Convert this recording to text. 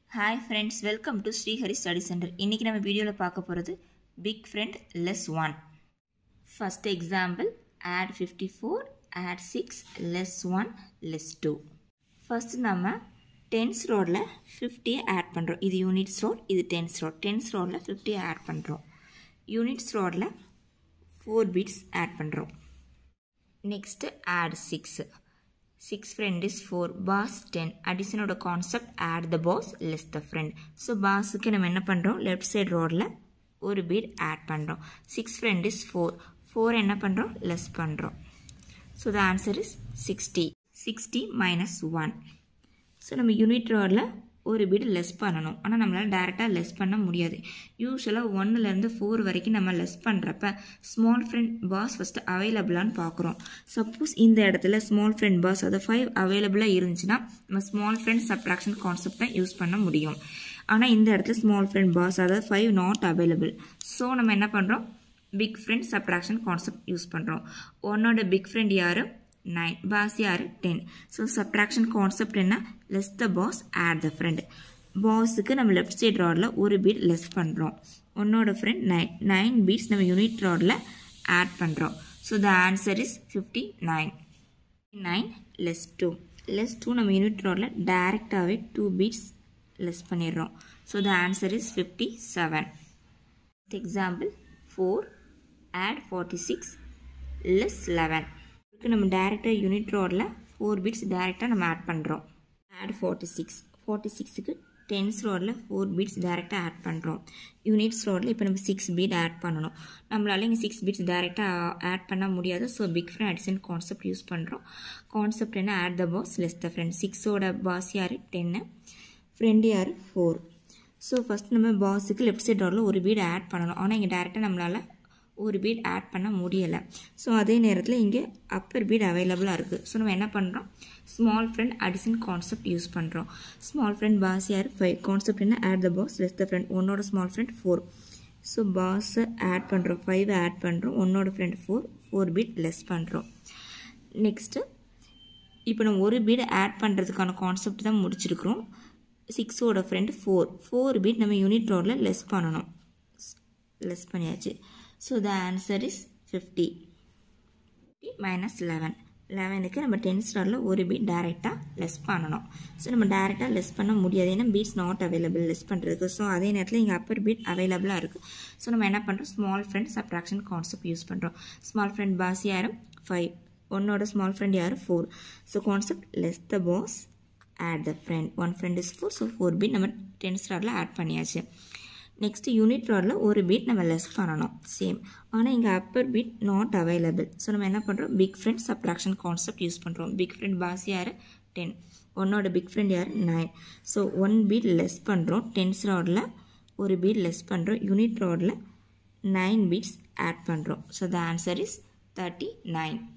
hi friends welcome to Srihari study centre இன்றைக்கி நம்ம வீடியோவில் பார்க்க போகிறது big friend less one first example add fifty four add six less one less two first நம்ம tens ரோடில் ஃபிஃப்டியை ஆட் பண்ணுறோம் இது யூனிட்ஸ் ரோட் இது டென்ஸ் ரோட் டென்ஸ் ரோடில் ஃபிஃப்டியை ஆட் பண்ணுறோம் யூனிட்ஸ் ரோடில் ஃபோர் பீட்ஸ் ஆட் பண்ணுறோம் next add six six friend is four boss ten அடிஷனோட concept add the boss less the friend so பாஸுக்கு நம்ம என்ன பண்ணுறோம் லெஃப்ட் சைட் ரோடில் ஒரு பீட் ஆட் பண்ணுறோம் six friend is four four என்ன பண்ணுறோம் லெஸ் பண்ணுறோம் so the answer is sixty sixty minus one so நம்ம யூனிட் ரோடில் ஒரு பீட் லெஸ் பண்ணணும் ஆனால் நம்மளால் டேரெக்டாக லெஸ் பண்ண முடியாது யூஸ்வலாக ஒன்றுலேருந்து ஃபோர் வரைக்கும் நம்ம லெஸ் பண்ணுறப்ப ஸ்மால் ஃப்ரெண்ட் பாஸ் ஃபஸ்ட்டு அவைலபிளான்னு பார்க்குறோம் சப்போஸ் இந்த இடத்துல ஸ்மால் ஃப்ரெண்ட் பாஸ் அது ஃபைவ் அவைலபிளாக இருந்துச்சுன்னா நம்ம ஸ்மால் ஃப்ரெண்ட் சப்ட்ராக்ஷன் கான்செப்டை யூஸ் பண்ண முடியும் ஆனால் இந்த இடத்துல ஸ்மால் ஃப்ரெண்ட் பாஸ் அதாவது ஃபைவ் நாட் அவைலபிள் ஸோ நம்ம என்ன பண்ணுறோம் big friend subtraction concept use பண்ணுறோம் ஒன்னோட பிக் ஃப்ரெண்ட் யார் நைன் பாஸ் யார் டென் ஸோ சப்ட்ராக்ஷன் கான்செப்ட் என்ன less the boss add the friend பாஸுக்கு நம்ம லெஃப்ட் சைட் ராடில் ஒரு பீட் லெஸ் பண்ணுறோம் ஒன்னோட ஃப்ரெண்ட் நைன் நைன் பீட்ஸ் நம்ம யூனிட் ராடில் ஆட் பண்ணுறோம் so the answer is fifty nine nine less two less two நம்ம யூனிட் ராடில் டைரெக்டாகவே டூ பீட்ஸ் லெஸ் பண்ணிடுறோம் so the answer is fifty seven example four add forty six less eleven இதுக்கு நம்ம டேரெக்டாக யூனிட் ரோடில் ஃபோர் பீட்ஸ் டேரெக்டாக நம்ம ஆட் பண்ணுறோம் ஆட் ஃபார்ட்டி சிக்ஸ் ஃபார்ட்டி சிக்ஸுக்கு டென்ஸ் ரோடில் ஃபோர் பீட்ஸ் டேரெக்டாக ஆட் பண்ணுறோம் யூனிட்ஸ் ரோடில் இப்போ நம்ம சிக்ஸ் பீட் ஆட் பண்ணணும் நம்மளால் இங்கே சிக்ஸ் பீட்ஸ் டேரெக்டாக ஆட் பண்ண முடியாது so big friend addition concept use பண்ணுறோம் கான்செப்ட் என்ன add the boss less the friend சிக்ஸோட பாஸ் யார் டென்னு ஃப்ரெண்டு யார் ஃபோர் ஸோ ஃபஸ்ட் நம்ம பாஸுக்கு லெஃப்ட் சைட் ரோடில் ஒரு பீட் ஆட் பண்ணணும் ஆனால் இங்கே டேரெக்டாக நம்மளால் ஒரு பீட் ஆட் பண்ண முடியலை ஸோ அதே நேரத்தில் இங்கே அப்பர் பீட் அவைலபிளாக இருக்குது ஸோ நம்ம என்ன பண்ணுறோம் small friend addition concept use பண்ணுறோம் ஸ்மால் ஃப்ரெண்ட் பாஸ் யார் ஃபைவ் கான்செப்ட் என்ன add the boss less the friend ஒன்னோட ஸ்மால் ஃப்ரெண்ட் ஃபோர் ஸோ பாஸை ஆட் பண்ணுறோம் ஃபைவ் ஆட் பண்ணுறோம் ஒன்னோட friend four four bead less பண்ணுறோம் நெக்ஸ்ட்டு இப்போ நம்ம ஒரு பீட் ஆட் பண்ணுறதுக்கான கான்செப்ட் தான் முடிச்சிருக்கிறோம் சிக்ஸோட ஃப்ரெண்ட் ஃபோர் ஃபோர் பீட் நம்ம யூனிட் ரோடில் லெஸ் பண்ணணும் லெஸ் பண்ணியாச்சு so the answer is fifty fifty minus eleven லெவனுக்கு நம்ம டென் ஸ்டாரில் ஒரு பீட் டேரெக்டாக லெஸ் பண்ணணும் ஸோ நம்ம டேரெக்டாக லெஸ் பண்ண முடியாது ஏன்னா பீட்ஸ் நாட் அவைலபிள் லெஸ் பண்ணுறதுக்கு ஸோ அதே நேரத்தில் இங்கே அப்பர் பீட் அவைலபிளாக இருக்குது ஸோ நம்ம என்ன பண்ணுறோம் small friend subtraction concept use பண்ணுறோம் ஸ்மால் ஃப்ரெண்ட் பாஸ் யார் ஃபைவ் ஒன்னோட ஸ்மால் ஃப்ரெண்ட் யார் four so concept less the boss add the friend one friend is four so four bead நம்ம டென் ஸ்டாரில் ஆட் பண்ணியாச்சு நெக்ஸ்ட்டு யூனிட் ரோடில் ஒரு bead நம்ம லெஸ் பண்ணணும் சேம் ஆனால் இங்கே upper bead not available so நம்ம என்ன பண்ணுறோம் big friend subtraction concept use பண்ணுறோம் பிக் ஃப்ரெண்ட் பாஸ் யார் டென் ஒன்னோட பிக் ஃப்ரெண்ட் யார் nine so one bead less பண்ணுறோம் டென்ஸ் ரோடில் ஒரு பீட் லெஸ் பண்ணுறோம் யூனிட் ரோடில் நைன் பீட்ஸ் ஆட் பண்ணுறோம் so the answer is thirty nine